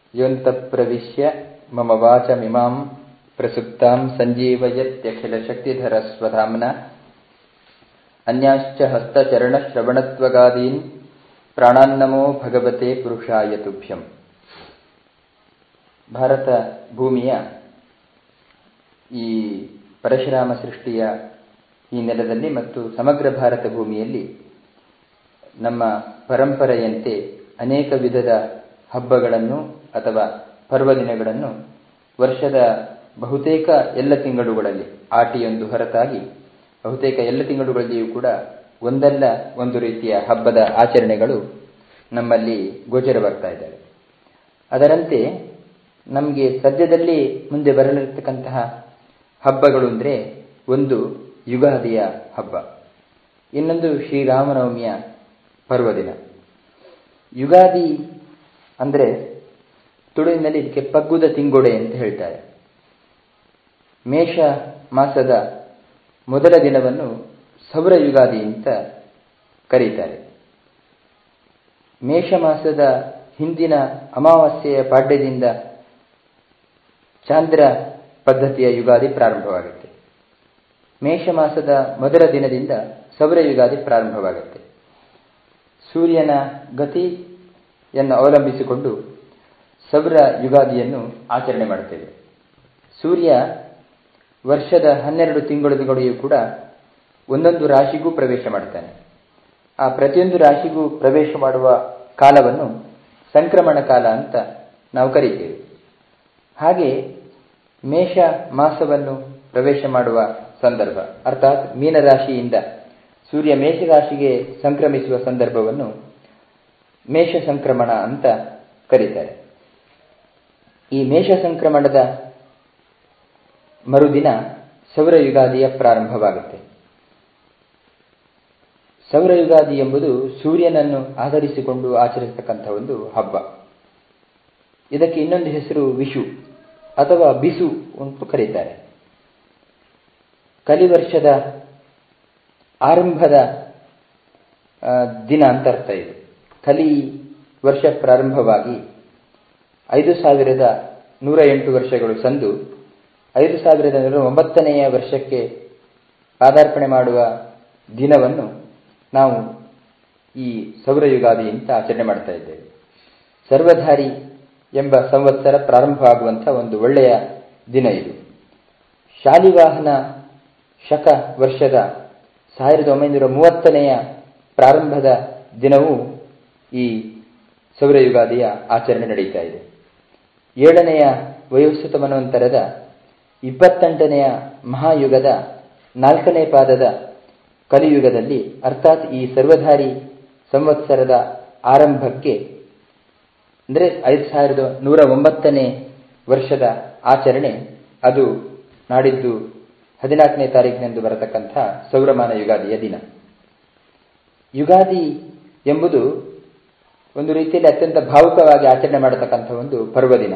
योऽन्तःप्रविश्य मम वाचमिमां प्रसुप्तां सञ्जीवयत्यखिलशक्तिधरस्वधाम्ना अन्याश्च हस्तचरणश्रवणत्वगादीन् ಪ್ರಾಣಾನ್ನಮೋ ಭಗವತೆ ಪುರುಷಾಯ ತುಭ್ಯಂ ಭಾರತ ಭೂಮಿಯ ಈ ಪರಶುರಾಮ ಸೃಷ್ಟಿಯ ಈ ನೆಲದಲ್ಲಿ ಮತ್ತು ಸಮಗ್ರ ಭಾರತ ಭೂಮಿಯಲ್ಲಿ ನಮ್ಮ ಪರಂಪರೆಯಂತೆ ಅನೇಕ ವಿಧದ ಹಬ್ಬಗಳನ್ನು ಅಥವಾ ಪರ್ವದಿನಗಳನ್ನು ವರ್ಷದ ಬಹುತೇಕ ಎಲ್ಲ ತಿಂಗಳುಗಳಲ್ಲಿ ಆಟಿಯೊಂದು ಹೊರತಾಗಿ ಬಹುತೇಕ ಎಲ್ಲ ತಿಂಗಳುಗಳಲ್ಲಿಯೂ ಕೂಡ ಒಂದಲ್ಲ ಒಂದು ರೀತಿಯ ಹಬ್ಬದ ಆಚರಣೆಗಳು ನಮ್ಮಲ್ಲಿ ಗೋಚರವಾಗ್ತಾ ಇದ್ದಾವೆ ಅದರಂತೆ ನಮಗೆ ಸದ್ಯದಲ್ಲಿ ಮುಂದೆ ಬರಲಿರ್ತಕ್ಕಂತಹ ಹಬ್ಬಗಳು ಅಂದರೆ ಒಂದು ಯುಗಾದಿಯ ಹಬ್ಬ ಇನ್ನೊಂದು ಶ್ರೀರಾಮನವಮಿಯ ಪರ್ವದಿನ ಯುಗಾದಿ ಅಂದರೆ ತುಳುವಿನಲ್ಲಿ ಇದಕ್ಕೆ ಪಗ್ಗುದ ತಿಂಗೊಡೆ ಅಂತ ಹೇಳ್ತಾರೆ ಮೇಷ ಮಾಸದ ಮೊದಲ ದಿನವನ್ನು ಸೌರ ಯುಗಾದಿ ಅಂತ ಕರೀತಾರೆ ಮೇಷ ಮಾಸದ ಹಿಂದಿನ ಅಮಾವಾಸ್ಯೆಯ ಪಾಡ್ಯದಿಂದ ಚಾಂದ್ರ ಪದ್ಧತಿಯ ಯುಗಾದಿ ಪ್ರಾರಂಭವಾಗುತ್ತೆ ಮೇಷ ಮಾಸದ ಮೊದಲ ದಿನದಿಂದ ಸೌರ ಯುಗಾದಿ ಪ್ರಾರಂಭವಾಗುತ್ತೆ ಸೂರ್ಯನ ಗತಿಯನ್ನು ಅವಲಂಬಿಸಿಕೊಂಡು ಸೌರ ಯುಗಾದಿಯನ್ನು ಆಚರಣೆ ಮಾಡುತ್ತೇವೆ ಸೂರ್ಯ ವರ್ಷದ ಹನ್ನೆರಡು ತಿಂಗಳುಗಳಿಗೂ ಕೂಡ ಒಂದೊಂದು ರಾಶಿಗೂ ಪ್ರವೇಶ ಮಾಡ್ತಾನೆ ಆ ಪ್ರತಿಯೊಂದು ರಾಶಿಗೂ ಪ್ರವೇಶ ಮಾಡುವ ಕಾಲವನ್ನು ಸಂಕ್ರಮಣ ಕಾಲ ಅಂತ ನಾವು ಕರೀತೇವೆ ಹಾಗೆ ಮೇಷ ಮಾಸವನ್ನು ಪ್ರವೇಶ ಮಾಡುವ ಸಂದರ್ಭ ಅರ್ಥಾತ್ ಮೀನರಾಶಿಯಿಂದ ಸೂರ್ಯ ಮೇಷರಾಶಿಗೆ ಸಂಕ್ರಮಿಸುವ ಸಂದರ್ಭವನ್ನು ಮೇಷ ಸಂಕ್ರಮಣ ಅಂತ ಕರೀತಾರೆ ಈ ಮೇಷ ಸಂಕ್ರಮಣದ ಮರುದಿನ ಸೌರ ಯುಗಾದಿಯ ಪ್ರಾರಂಭವಾಗುತ್ತೆ ಸೌರ ಯುಗಾದಿ ಎಂಬುದು ಸೂರ್ಯನನ್ನು ಆಧರಿಸಿಕೊಂಡು ಆಚರಿಸತಕ್ಕಂಥ ಒಂದು ಹಬ್ಬ ಇದಕ್ಕೆ ಇನ್ನೊಂದು ಹೆಸರು ವಿಷು ಅಥವಾ ಬಿಸು ಅಂತ ಕರೀತಾರೆ ಕಲಿವರ್ಷದ ಆರಂಭದ ದಿನ ಅಂತ ಅರ್ಥ ಇದು ಕಲಿ ವರ್ಷ ಪ್ರಾರಂಭವಾಗಿ ಐದು ಸಾವಿರದ ನೂರ ಎಂಟು ವರ್ಷಗಳು ಸಂದು ಐದು ಸಾವಿರದ ನೂರ ಒಂಬತ್ತನೆಯ ವರ್ಷಕ್ಕೆ ಪಾದಾರ್ಪಣೆ ಮಾಡುವ ದಿನವನ್ನು ನಾವು ಈ ಸೌರ ಯುಗಾದಿ ಅಂತ ಆಚರಣೆ ಮಾಡ್ತಾ ಇದ್ದೇವೆ ಸರ್ವಧಾರಿ ಎಂಬ ಸಂವತ್ಸರ ಪ್ರಾರಂಭ ಆಗುವಂಥ ಒಂದು ಒಳ್ಳೆಯ ದಿನ ಇದು ಶಾಲಿವಾಹನ ಶಕ ವರ್ಷದ ಸಾವಿರದ ಒಂಬೈನೂರ ಮೂವತ್ತನೆಯ ಪ್ರಾರಂಭದ ದಿನವೂ ಈ ಸೌರ ಯುಗಾದಿಯ ಆಚರಣೆ ನಡೀತಾ ಇದೆ ಏಳನೆಯ ವಯೋಸ್ಸುತ ಮನ್ವಂತರದ ಇಪ್ಪತ್ತೆಂಟನೆಯ ಮಹಾಯುಗದ ನಾಲ್ಕನೇ ಪಾದದ ಕಲಿಯುಗದಲ್ಲಿ ಅರ್ಥಾತ್ ಈ ಸರ್ವಧಾರಿ ಸಂವತ್ಸರದ ಆರಂಭಕ್ಕೆ ಅಂದರೆ ಐದು ಸಾವಿರದ ನೂರ ಒಂಬತ್ತನೇ ವರ್ಷದ ಆಚರಣೆ ಅದು ನಾಡಿದ್ದು ಹದಿನಾಲ್ಕನೇ ತಾರೀಕಿನಂದು ಬರತಕ್ಕಂಥ ಸೌರಮಾನ ಯುಗಾದಿಯ ದಿನ ಯುಗಾದಿ ಎಂಬುದು ಒಂದು ರೀತಿಯಲ್ಲಿ ಅತ್ಯಂತ ಭಾವುಕವಾಗಿ ಆಚರಣೆ ಮಾಡತಕ್ಕಂಥ ಒಂದು ಪರ್ವದಿನ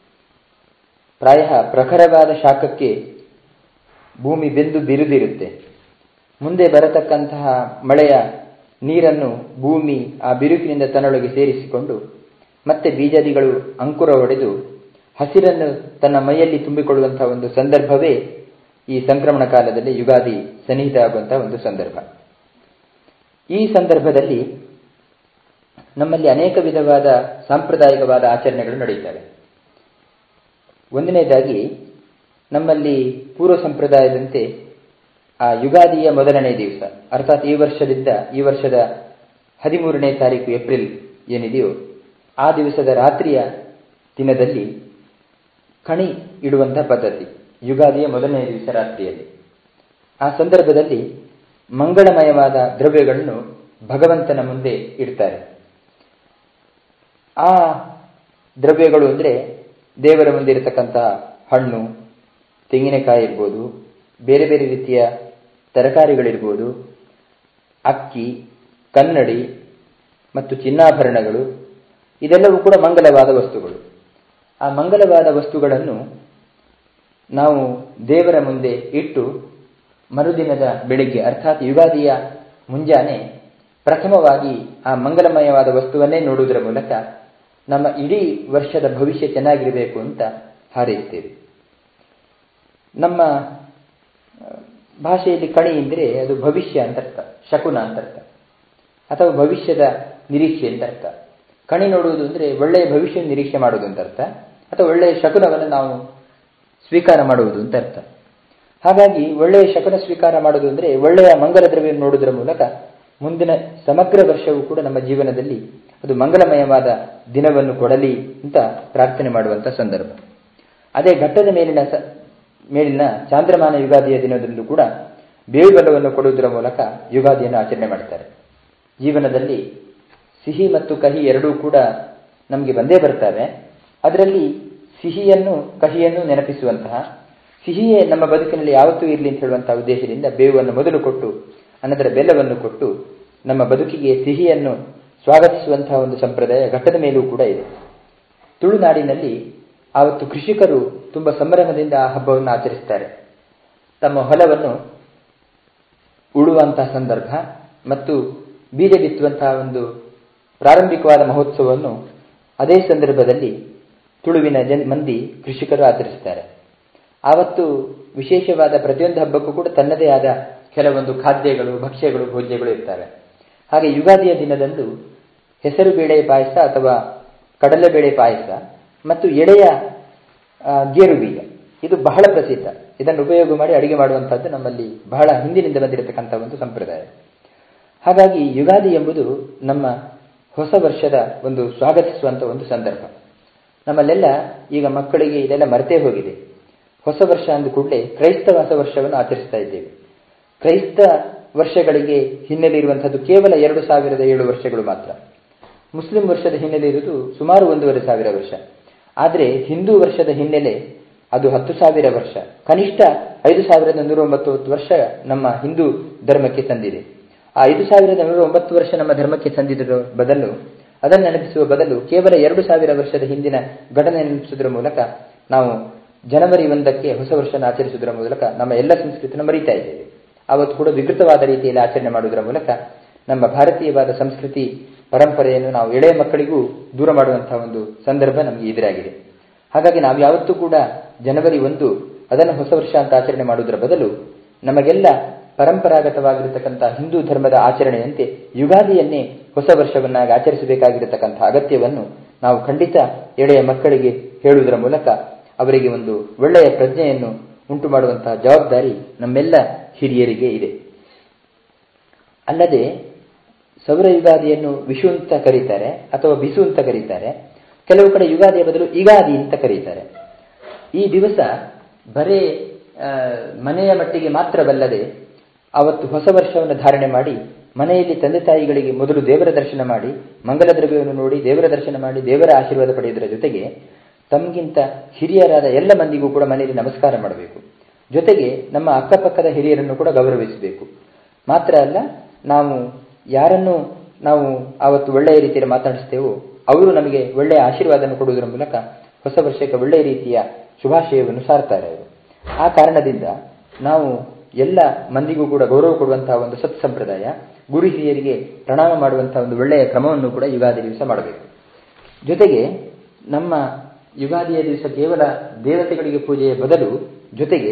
ಪ್ರಾಯ ಪ್ರಖರವಾದ ಶಾಖಕ್ಕೆ ಭೂಮಿ ಬೆಂದು ಬಿರುದಿರುತ್ತೆ ಮುಂದೆ ಬರತಕ್ಕಂತಹ ಮಳೆಯ ನೀರನ್ನು ಭೂಮಿ ಆ ಬಿರುಕಿನಿಂದ ತನ್ನೊಳಗೆ ಸೇರಿಸಿಕೊಂಡು ಮತ್ತೆ ಬೀಜಾದಿಗಳು ಅಂಕುರ ಹೊಡೆದು ಹಸಿರನ್ನು ತನ್ನ ಮೈಯಲ್ಲಿ ತುಂಬಿಕೊಳ್ಳುವಂತಹ ಒಂದು ಸಂದರ್ಭವೇ ಈ ಸಂಕ್ರಮಣ ಕಾಲದಲ್ಲಿ ಯುಗಾದಿ ಸನ್ನಿಹಿತ ಆಗುವಂತಹ ಒಂದು ಸಂದರ್ಭ ಈ ಸಂದರ್ಭದಲ್ಲಿ ನಮ್ಮಲ್ಲಿ ಅನೇಕ ವಿಧವಾದ ಸಾಂಪ್ರದಾಯಿಕವಾದ ಆಚರಣೆಗಳು ನಡೆಯುತ್ತವೆ ಒಂದನೇದಾಗಿ ನಮ್ಮಲ್ಲಿ ಪೂರ್ವ ಸಂಪ್ರದಾಯದಂತೆ ಆ ಯುಗಾದಿಯ ಮೊದಲನೇ ದಿವಸ ಅರ್ಥಾತ್ ಈ ವರ್ಷದಿಂದ ಈ ವರ್ಷದ ಹದಿಮೂರನೇ ತಾರೀಕು ಏಪ್ರಿಲ್ ಏನಿದೆಯೋ ಆ ದಿವಸದ ರಾತ್ರಿಯ ದಿನದಲ್ಲಿ ಕಣಿ ಇಡುವಂತಹ ಪದ್ಧತಿ ಯುಗಾದಿಯ ಮೊದಲನೇ ದಿವಸ ರಾತ್ರಿಯಲ್ಲಿ ಆ ಸಂದರ್ಭದಲ್ಲಿ ಮಂಗಳಮಯವಾದ ದ್ರವ್ಯಗಳನ್ನು ಭಗವಂತನ ಮುಂದೆ ಇಡ್ತಾರೆ ಆ ದ್ರವ್ಯಗಳು ಅಂದರೆ ದೇವರ ಮುಂದೆ ಇರತಕ್ಕಂತಹ ಹಣ್ಣು ತೆಂಗಿನಕಾಯಿ ಇರ್ಬೋದು ಬೇರೆ ಬೇರೆ ರೀತಿಯ ತರಕಾರಿಗಳಿರ್ಬೋದು ಅಕ್ಕಿ ಕನ್ನಡಿ ಮತ್ತು ಚಿನ್ನಾಭರಣಗಳು ಇದೆಲ್ಲವೂ ಕೂಡ ಮಂಗಲವಾದ ವಸ್ತುಗಳು ಆ ಮಂಗಲವಾದ ವಸ್ತುಗಳನ್ನು ನಾವು ದೇವರ ಮುಂದೆ ಇಟ್ಟು ಮರುದಿನದ ಬೆಳಿಗ್ಗೆ ಅರ್ಥಾತ್ ಯುಗಾದಿಯ ಮುಂಜಾನೆ ಪ್ರಥಮವಾಗಿ ಆ ಮಂಗಲಮಯವಾದ ವಸ್ತುವನ್ನೇ ನೋಡುವುದರ ಮೂಲಕ ನಮ್ಮ ಇಡೀ ವರ್ಷದ ಭವಿಷ್ಯ ಚೆನ್ನಾಗಿರಬೇಕು ಅಂತ ಹಾರೈಸ್ತೇವೆ ನಮ್ಮ ಭಾಷೆಯಲ್ಲಿ ಕಣಿ ಎಂದರೆ ಅದು ಭವಿಷ್ಯ ಅಂತ ಅರ್ಥ ಶಕುನ ಅಂತ ಅರ್ಥ ಅಥವಾ ಭವಿಷ್ಯದ ನಿರೀಕ್ಷೆ ಅಂತ ಅರ್ಥ ಕಣಿ ನೋಡುವುದು ಅಂದರೆ ಒಳ್ಳೆಯ ಭವಿಷ್ಯ ನಿರೀಕ್ಷೆ ಮಾಡುವುದು ಅಂತ ಅರ್ಥ ಅಥವಾ ಒಳ್ಳೆಯ ಶಕುನವನ್ನು ನಾವು ಸ್ವೀಕಾರ ಮಾಡುವುದು ಅಂತ ಅರ್ಥ ಹಾಗಾಗಿ ಒಳ್ಳೆಯ ಶಕುನ ಸ್ವೀಕಾರ ಮಾಡುವುದು ಅಂದರೆ ಒಳ್ಳೆಯ ಮಂಗಲ ದ್ರವ್ಯ ನೋಡುವುದರ ಮೂಲಕ ಮುಂದಿನ ಸಮಗ್ರ ವರ್ಷವೂ ಕೂಡ ನಮ್ಮ ಜೀವನದಲ್ಲಿ ಅದು ಮಂಗಲಮಯವಾದ ದಿನವನ್ನು ಕೊಡಲಿ ಅಂತ ಪ್ರಾರ್ಥನೆ ಮಾಡುವಂಥ ಸಂದರ್ಭ ಅದೇ ಘಟ್ಟದ ಮೇಲಿನ ಮೇಲಿನ ಚಾಂದ್ರಮಾನ ಯುಗಾದಿಯ ದಿನದಂದು ಕೂಡ ಬೇವು ಬೆಲ್ಲವನ್ನು ಕೊಡುವುದರ ಮೂಲಕ ಯುಗಾದಿಯನ್ನು ಆಚರಣೆ ಮಾಡ್ತಾರೆ ಜೀವನದಲ್ಲಿ ಸಿಹಿ ಮತ್ತು ಕಹಿ ಎರಡೂ ಕೂಡ ನಮಗೆ ಬಂದೇ ಬರ್ತವೆ ಅದರಲ್ಲಿ ಸಿಹಿಯನ್ನು ಕಹಿಯನ್ನು ನೆನಪಿಸುವಂತಹ ಸಿಹಿಯೇ ನಮ್ಮ ಬದುಕಿನಲ್ಲಿ ಯಾವತ್ತೂ ಇರಲಿ ಅಂತ ಹೇಳುವಂತಹ ಉದ್ದೇಶದಿಂದ ಬೇವನ್ನು ಮೊದಲು ಕೊಟ್ಟು ಅನಂತರ ಬೆಲ್ಲವನ್ನು ಕೊಟ್ಟು ನಮ್ಮ ಬದುಕಿಗೆ ಸಿಹಿಯನ್ನು ಸ್ವಾಗತಿಸುವಂತಹ ಒಂದು ಸಂಪ್ರದಾಯ ಘಟ್ಟದ ಮೇಲೂ ಕೂಡ ಇದೆ ತುಳುನಾಡಿನಲ್ಲಿ ಆವತ್ತು ಕೃಷಿಕರು ತುಂಬ ಸಂಭ್ರಮದಿಂದ ಆ ಹಬ್ಬವನ್ನು ಆಚರಿಸ್ತಾರೆ ತಮ್ಮ ಹೊಲವನ್ನು ಉಳುವಂತಹ ಸಂದರ್ಭ ಮತ್ತು ಬೀಜ ಬಿತ್ತುವಂತಹ ಒಂದು ಪ್ರಾರಂಭಿಕವಾದ ಮಹೋತ್ಸವವನ್ನು ಅದೇ ಸಂದರ್ಭದಲ್ಲಿ ತುಳುವಿನ ಜನ್ ಮಂದಿ ಕೃಷಿಕರು ಆಚರಿಸ್ತಾರೆ ಆವತ್ತು ವಿಶೇಷವಾದ ಪ್ರತಿಯೊಂದು ಹಬ್ಬಕ್ಕೂ ಕೂಡ ತನ್ನದೇ ಆದ ಕೆಲವೊಂದು ಖಾದ್ಯಗಳು ಭಕ್ಷ್ಯಗಳು ಭೋಜ್ಯಗಳು ಇರ್ತವೆ ಹಾಗೆ ಯುಗಾದಿಯ ದಿನದಂದು ಹೆಸರು ಬೇಳೆ ಪಾಯಸ ಅಥವಾ ಕಡಲೆಬೇಳೆ ಪಾಯಸ ಮತ್ತು ಎಳೆಯ ಗೇರು ಬೀಜ ಇದು ಬಹಳ ಪ್ರಸಿದ್ಧ ಇದನ್ನು ಉಪಯೋಗ ಮಾಡಿ ಅಡಿಗೆ ಮಾಡುವಂಥದ್ದು ನಮ್ಮಲ್ಲಿ ಬಹಳ ಹಿಂದಿನಿಂದ ಬಂದಿರತಕ್ಕಂಥ ಒಂದು ಸಂಪ್ರದಾಯ ಹಾಗಾಗಿ ಯುಗಾದಿ ಎಂಬುದು ನಮ್ಮ ಹೊಸ ವರ್ಷದ ಒಂದು ಸ್ವಾಗತಿಸುವಂಥ ಒಂದು ಸಂದರ್ಭ ನಮ್ಮಲ್ಲೆಲ್ಲ ಈಗ ಮಕ್ಕಳಿಗೆ ಇದೆಲ್ಲ ಮರೆತೇ ಹೋಗಿದೆ ಹೊಸ ವರ್ಷ ಅಂದ ಕೂಡಲೇ ಕ್ರೈಸ್ತ ಹೊಸ ವರ್ಷವನ್ನು ಆಚರಿಸ್ತಾ ಇದ್ದೇವೆ ಕ್ರೈಸ್ತ ವರ್ಷಗಳಿಗೆ ಹಿನ್ನೆಲೆ ಇರುವಂಥದ್ದು ಕೇವಲ ಎರಡು ಸಾವಿರದ ಏಳು ವರ್ಷಗಳು ಮಾತ್ರ ಮುಸ್ಲಿಂ ವರ್ಷದ ಹಿನ್ನೆಲೆ ಇರುವುದು ಸುಮಾರು ಒಂದೂವರೆ ಸಾವಿರ ವರ್ಷ ಆದರೆ ಹಿಂದೂ ವರ್ಷದ ಹಿನ್ನೆಲೆ ಅದು ಹತ್ತು ಸಾವಿರ ವರ್ಷ ಕನಿಷ್ಠ ಐದು ಸಾವಿರದ ನೂರ ಒಂಬತ್ತು ವರ್ಷ ನಮ್ಮ ಹಿಂದೂ ಧರ್ಮಕ್ಕೆ ತಂದಿದೆ ಆ ಐದು ಸಾವಿರದ ನೂರ ಒಂಬತ್ತು ವರ್ಷ ನಮ್ಮ ಧರ್ಮಕ್ಕೆ ತಂದಿದ್ದರ ಬದಲು ಅದನ್ನು ನೆನಪಿಸುವ ಬದಲು ಕೇವಲ ಎರಡು ಸಾವಿರ ವರ್ಷದ ಹಿಂದಿನ ಘಟನೆ ನೆನಪಿಸುವುದರ ಮೂಲಕ ನಾವು ಜನವರಿ ಒಂದಕ್ಕೆ ಹೊಸ ವರ್ಷನ ಆಚರಿಸುವುದರ ಮೂಲಕ ನಮ್ಮ ಎಲ್ಲ ಸಂಸ್ಕೃತಿಯನ್ನು ಮರೀತಾ ಇದ್ದೇವೆ ಅವತ್ತು ಕೂಡ ವಿಕೃತವಾದ ರೀತಿಯಲ್ಲಿ ಆಚರಣೆ ಮಾಡುವುದರ ಮೂಲಕ ನಮ್ಮ ಭಾರತೀಯವಾದ ಸಂಸ್ಕೃತಿ ಪರಂಪರೆಯನ್ನು ನಾವು ಎಳೆಯ ಮಕ್ಕಳಿಗೂ ದೂರ ಮಾಡುವಂತಹ ಒಂದು ಸಂದರ್ಭ ನಮಗೆ ಎದುರಾಗಿದೆ ಹಾಗಾಗಿ ನಾವು ಯಾವತ್ತೂ ಕೂಡ ಜನವರಿ ಒಂದು ಅದನ್ನು ಹೊಸ ವರ್ಷ ಅಂತ ಆಚರಣೆ ಮಾಡುವುದರ ಬದಲು ನಮಗೆಲ್ಲ ಪರಂಪರಾಗತವಾಗಿರತಕ್ಕಂಥ ಹಿಂದೂ ಧರ್ಮದ ಆಚರಣೆಯಂತೆ ಯುಗಾದಿಯನ್ನೇ ಹೊಸ ವರ್ಷವನ್ನಾಗಿ ಆಚರಿಸಬೇಕಾಗಿರತಕ್ಕಂಥ ಅಗತ್ಯವನ್ನು ನಾವು ಖಂಡಿತ ಎಳೆಯ ಮಕ್ಕಳಿಗೆ ಹೇಳುವುದರ ಮೂಲಕ ಅವರಿಗೆ ಒಂದು ಒಳ್ಳೆಯ ಪ್ರಜ್ಞೆಯನ್ನು ಉಂಟು ಮಾಡುವಂತಹ ಜವಾಬ್ದಾರಿ ನಮ್ಮೆಲ್ಲ ಹಿರಿಯರಿಗೆ ಇದೆ ಅಲ್ಲದೆ ಸೌರ ಯುಗಾದಿಯನ್ನು ವಿಷು ಅಂತ ಕರೀತಾರೆ ಅಥವಾ ಬಿಸು ಅಂತ ಕರೀತಾರೆ ಕೆಲವು ಕಡೆ ಯುಗಾದಿಯ ಬದಲು ಯುಗಾದಿ ಅಂತ ಕರೀತಾರೆ ಈ ದಿವಸ ಬರೇ ಮನೆಯ ಮಟ್ಟಿಗೆ ಮಾತ್ರವಲ್ಲದೆ ಅವತ್ತು ಹೊಸ ವರ್ಷವನ್ನು ಧಾರಣೆ ಮಾಡಿ ಮನೆಯಲ್ಲಿ ತಂದೆ ತಾಯಿಗಳಿಗೆ ಮೊದಲು ದೇವರ ದರ್ಶನ ಮಾಡಿ ಮಂಗಲ ದ್ರವ್ಯವನ್ನು ನೋಡಿ ದೇವರ ದರ್ಶನ ಮಾಡಿ ದೇವರ ಆಶೀರ್ವಾದ ಪಡೆಯುವುದರ ಜೊತೆಗೆ ತಮಗಿಂತ ಹಿರಿಯರಾದ ಎಲ್ಲ ಮಂದಿಗೂ ಕೂಡ ಮನೆಯಲ್ಲಿ ನಮಸ್ಕಾರ ಮಾಡಬೇಕು ಜೊತೆಗೆ ನಮ್ಮ ಅಕ್ಕಪಕ್ಕದ ಹಿರಿಯರನ್ನು ಕೂಡ ಗೌರವಿಸಬೇಕು ಮಾತ್ರ ಅಲ್ಲ ನಾವು ಯಾರನ್ನು ನಾವು ಆವತ್ತು ಒಳ್ಳೆಯ ರೀತಿಯಲ್ಲಿ ಮಾತನಾಡಿಸ್ತೇವೋ ಅವರು ನಮಗೆ ಒಳ್ಳೆಯ ಆಶೀರ್ವಾದವನ್ನು ಕೊಡುವುದರ ಮೂಲಕ ಹೊಸ ವರ್ಷಕ್ಕೆ ಒಳ್ಳೆಯ ರೀತಿಯ ಶುಭಾಶಯವನ್ನು ಸಾರ್ತಾರೆ ಅವರು ಆ ಕಾರಣದಿಂದ ನಾವು ಎಲ್ಲ ಮಂದಿಗೂ ಕೂಡ ಗೌರವ ಕೊಡುವಂತಹ ಒಂದು ಸತ್ ಸಂಪ್ರದಾಯ ಗುರು ಹಿರಿಯರಿಗೆ ಪ್ರಣಾಮ ಮಾಡುವಂತಹ ಒಂದು ಒಳ್ಳೆಯ ಕ್ರಮವನ್ನು ಕೂಡ ಯುಗಾದಿ ದಿವಸ ಮಾಡಬೇಕು ಜೊತೆಗೆ ನಮ್ಮ ಯುಗಾದಿಯ ದಿವಸ ಕೇವಲ ದೇವತೆಗಳಿಗೆ ಪೂಜೆಯ ಬದಲು ಜೊತೆಗೆ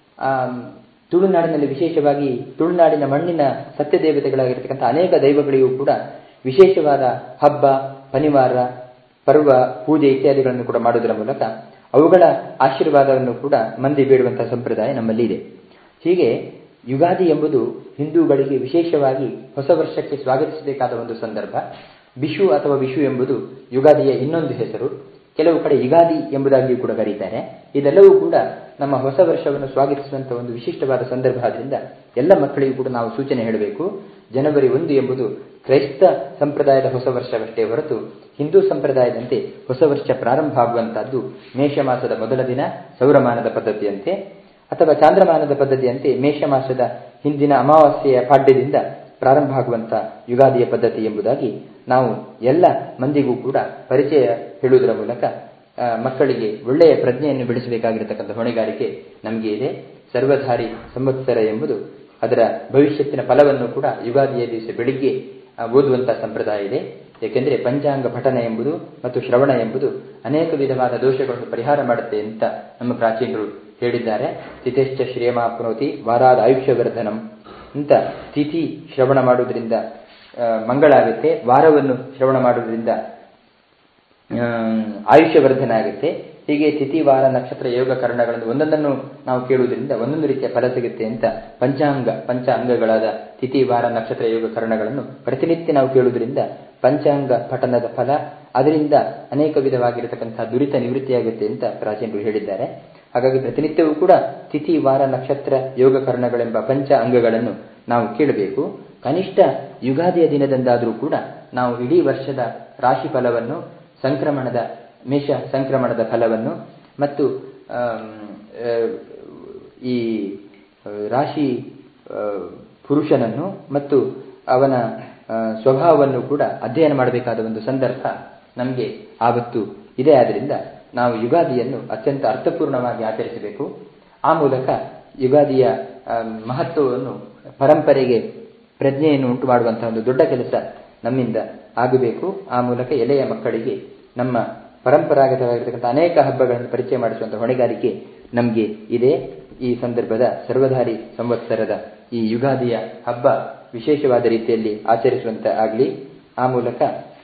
ತುಳುನಾಡಿನಲ್ಲಿ ವಿಶೇಷವಾಗಿ ತುಳುನಾಡಿನ ಮಣ್ಣಿನ ಸತ್ಯ ದೇವತೆಗಳಾಗಿರ್ತಕ್ಕಂಥ ಅನೇಕ ದೈವಗಳಿಗೂ ಕೂಡ ವಿಶೇಷವಾದ ಹಬ್ಬ ಪನಿವಾರ ಪರ್ವ ಪೂಜೆ ಇತ್ಯಾದಿಗಳನ್ನು ಕೂಡ ಮಾಡುವುದರ ಮೂಲಕ ಅವುಗಳ ಆಶೀರ್ವಾದವನ್ನು ಕೂಡ ಮಂದಿ ಬೇಡುವಂತಹ ಸಂಪ್ರದಾಯ ನಮ್ಮಲ್ಲಿ ಇದೆ ಹೀಗೆ ಯುಗಾದಿ ಎಂಬುದು ಹಿಂದೂಗಳಿಗೆ ವಿಶೇಷವಾಗಿ ಹೊಸ ವರ್ಷಕ್ಕೆ ಸ್ವಾಗತಿಸಬೇಕಾದ ಒಂದು ಸಂದರ್ಭ ಬಿಷು ಅಥವಾ ವಿಷು ಎಂಬುದು ಯುಗಾದಿಯ ಇನ್ನೊಂದು ಹೆಸರು ಕೆಲವು ಕಡೆ ಯುಗಾದಿ ಎಂಬುದಾಗಿಯೂ ಕೂಡ ಕರೀತಾರೆ ಇದೆಲ್ಲವೂ ಕೂಡ ನಮ್ಮ ಹೊಸ ವರ್ಷವನ್ನು ಸ್ವಾಗತಿಸುವಂತಹ ಒಂದು ವಿಶಿಷ್ಟವಾದ ಸಂದರ್ಭ ಆದ್ರಿಂದ ಎಲ್ಲ ಮಕ್ಕಳಿಗೂ ಕೂಡ ನಾವು ಸೂಚನೆ ಹೇಳಬೇಕು ಜನವರಿ ಒಂದು ಎಂಬುದು ಕ್ರೈಸ್ತ ಸಂಪ್ರದಾಯದ ಹೊಸ ವರ್ಷವಷ್ಟೇ ಹೊರತು ಹಿಂದೂ ಸಂಪ್ರದಾಯದಂತೆ ಹೊಸ ವರ್ಷ ಪ್ರಾರಂಭ ಆಗುವಂತಹದ್ದು ಮೇಷ ಮಾಸದ ಮೊದಲ ದಿನ ಸೌರಮಾನದ ಪದ್ಧತಿಯಂತೆ ಅಥವಾ ಚಾಂದ್ರಮಾನದ ಪದ್ಧತಿಯಂತೆ ಮೇಷ ಮಾಸದ ಹಿಂದಿನ ಅಮಾವಾಸ್ಯೆಯ ಪಾಡ್ಯದಿಂದ ಪ್ರಾರಂಭ ಆಗುವಂತ ಯುಗಾದಿಯ ಪದ್ಧತಿ ಎಂಬುದಾಗಿ ನಾವು ಎಲ್ಲ ಮಂದಿಗೂ ಕೂಡ ಪರಿಚಯ ಹೇಳುವುದರ ಮೂಲಕ ಮಕ್ಕಳಿಗೆ ಒಳ್ಳೆಯ ಪ್ರಜ್ಞೆಯನ್ನು ಬೆಳೆಸಬೇಕಾಗಿರತಕ್ಕಂಥ ಹೊಣೆಗಾರಿಕೆ ನಮಗೆ ಇದೆ ಸರ್ವಧಾರಿ ಸಂವತ್ಸರ ಎಂಬುದು ಅದರ ಭವಿಷ್ಯತ್ತಿನ ಫಲವನ್ನು ಕೂಡ ಯುಗಾದಿಯ ದಿವಸ ಬೆಳಿಗ್ಗೆ ಓದುವಂತಹ ಸಂಪ್ರದಾಯ ಇದೆ ಏಕೆಂದರೆ ಪಂಚಾಂಗ ಪಠನ ಎಂಬುದು ಮತ್ತು ಶ್ರವಣ ಎಂಬುದು ಅನೇಕ ವಿಧವಾದ ದೋಷಗಳನ್ನು ಪರಿಹಾರ ಮಾಡುತ್ತೆ ಅಂತ ನಮ್ಮ ಪ್ರಾಚೀನರು ಹೇಳಿದ್ದಾರೆ ತಿಥಿಶ್ಚ ಶ್ರೇಯಮಾಪ್ನೋತಿ ವಾರಾದ ಆಯುಷ್ಯವರ್ಧನಂ ಅಂತ ತಿಥಿ ಶ್ರವಣ ಮಾಡುವುದರಿಂದ ಮಂಗಳ ಆಗುತ್ತೆ ವಾರವನ್ನು ಶ್ರವಣ ಮಾಡುವುದರಿಂದ ಆಯುಷ್ಯವರ್ಧನ ಆಗುತ್ತೆ ಹೀಗೆ ತಿಥಿ ವಾರ ನಕ್ಷತ್ರ ಯೋಗ ಕರ್ಣಗಳನ್ನು ಒಂದೊಂದನ್ನು ನಾವು ಕೇಳುವುದರಿಂದ ಒಂದೊಂದು ರೀತಿಯ ಫಲ ಸಿಗುತ್ತೆ ಅಂತ ಪಂಚಾಂಗ ಪಂಚ ಅಂಗಗಳಾದ ತಿಥಿ ವಾರ ನಕ್ಷತ್ರ ಯೋಗ ಕರ್ಣಗಳನ್ನು ಪ್ರತಿನಿತ್ಯ ನಾವು ಕೇಳುವುದರಿಂದ ಪಂಚಾಂಗ ಪಠನದ ಫಲ ಅದರಿಂದ ಅನೇಕ ವಿಧವಾಗಿರತಕ್ಕಂತಹ ದುರಿತ ನಿವೃತ್ತಿಯಾಗುತ್ತೆ ಅಂತ ಪ್ರಾಚೀನರು ಹೇಳಿದ್ದಾರೆ ಹಾಗಾಗಿ ಪ್ರತಿನಿತ್ಯವೂ ಕೂಡ ತಿಥಿ ವಾರ ನಕ್ಷತ್ರ ಯೋಗ ಕರ್ಣಗಳೆಂಬ ಪಂಚ ಅಂಗಗಳನ್ನು ನಾವು ಕೇಳಬೇಕು ಕನಿಷ್ಠ ಯುಗಾದಿಯ ದಿನದಂದಾದರೂ ಕೂಡ ನಾವು ಇಡೀ ವರ್ಷದ ರಾಶಿ ಫಲವನ್ನು ಸಂಕ್ರಮಣದ ಮೇಷ ಸಂಕ್ರಮಣದ ಫಲವನ್ನು ಮತ್ತು ಈ ರಾಶಿ ಪುರುಷನನ್ನು ಮತ್ತು ಅವನ ಸ್ವಭಾವವನ್ನು ಕೂಡ ಅಧ್ಯಯನ ಮಾಡಬೇಕಾದ ಒಂದು ಸಂದರ್ಭ ನಮಗೆ ಆವತ್ತು ಇದೆ ಆದ್ದರಿಂದ ನಾವು ಯುಗಾದಿಯನ್ನು ಅತ್ಯಂತ ಅರ್ಥಪೂರ್ಣವಾಗಿ ಆಚರಿಸಬೇಕು ಆ ಮೂಲಕ ಯುಗಾದಿಯ ಮಹತ್ವವನ್ನು ಪರಂಪರೆಗೆ ಪ್ರಜ್ಞೆಯನ್ನು ಉಂಟು ಮಾಡುವಂತಹ ಒಂದು ದೊಡ್ಡ ಕೆಲಸ ನಮ್ಮಿಂದ ಆಗಬೇಕು ಆ ಮೂಲಕ ಎಲೆಯ ಮಕ್ಕಳಿಗೆ ನಮ್ಮ ಪರಂಪರಾಗತವಾಗಿರ್ತಕ್ಕಂಥ ಅನೇಕ ಹಬ್ಬಗಳನ್ನು ಪರಿಚಯ ಮಾಡಿಸುವಂತಹ ಹೊಣೆಗಾರಿಕೆ ನಮಗೆ ಇದೆ ಈ ಸಂದರ್ಭದ ಸರ್ವಧಾರಿ ಸಂವತ್ಸರದ ಈ ಯುಗಾದಿಯ ಹಬ್ಬ ವಿಶೇಷವಾದ ರೀತಿಯಲ್ಲಿ ಆಚರಿಸುವಂತ ಆಗಲಿ ಆ ಮೂಲಕ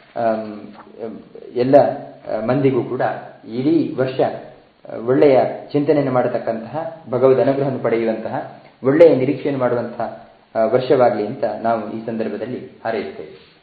ಎಲ್ಲ ಮಂದಿಗೂ ಕೂಡ ಇಡೀ ವರ್ಷ ಒಳ್ಳೆಯ ಚಿಂತನೆಯನ್ನು ಮಾಡತಕ್ಕಂತಹ ಭಗವದ್ ಅನುಗ್ರಹವನ್ನು ಪಡೆಯುವಂತಹ ಒಳ್ಳೆಯ ನಿರೀಕ್ಷೆಯನ್ನು ಮಾಡುವಂತಹ ವರ್ಷವಾಗಲಿ ಅಂತ ನಾವು ಈ ಸಂದರ್ಭದಲ್ಲಿ ಹಾರೈಸುತ್ತೇವೆ